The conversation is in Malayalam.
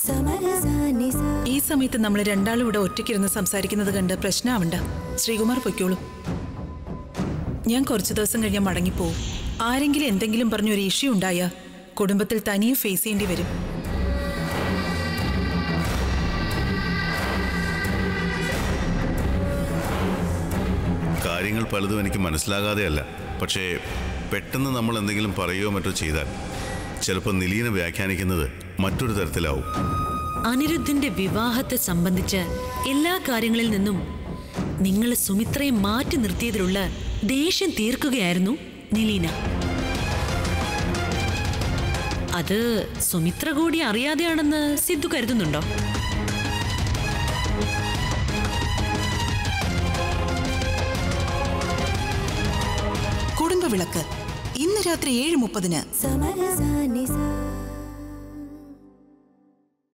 ഈ സമയത്ത് നമ്മൾ രണ്ടാളും ഇവിടെ ഒറ്റയ്ക്കിരുന്ന് സംസാരിക്കുന്നത് കണ്ട് പ്രശ്നമാവണ്ട ശ്രീകുമാർ പൊയ്ക്കോളൂ ഞാൻ കുറച്ചു ദിവസം കഴിഞ്ഞാൽ മടങ്ങിപ്പോവും ആരെങ്കിലും എന്തെങ്കിലും പറഞ്ഞൊരു ഇഷ്യൂ ഉണ്ടായാ കുടുംബത്തിൽ തനിയെ ഫേസ് ചെയ്യേണ്ടി വരും കാര്യങ്ങൾ പലതും എനിക്ക് മനസ്സിലാകാതെയല്ല പക്ഷേ പെട്ടെന്ന് നമ്മൾ എന്തെങ്കിലും പറയുകയോ മറ്റോ ചെയ്താൽ ചിലപ്പോൾ നിലീന വ്യാഖ്യാനിക്കുന്നത് മറ്റൊരു തരത്തിലാവും അനിരുദ്ധിന്റെ വിവാഹത്തെ സംബന്ധിച്ച് എല്ലാ കാര്യങ്ങളിൽ നിന്നും നിങ്ങൾ സുമിത്രയെ മാറ്റി നിർത്തിയതിലുള്ള ദേഷ്യം തീർക്കുകയായിരുന്നു നിലീന അത് സുമിത്ര കൂടി അറിയാതെയാണെന്ന് സിദ്ധു കരുതുന്നുണ്ടോ കുടുംബവിളക്ക് ഇന്ന് രാത്രി ഏഴ് മുപ്പതിന് സമരസ നിസ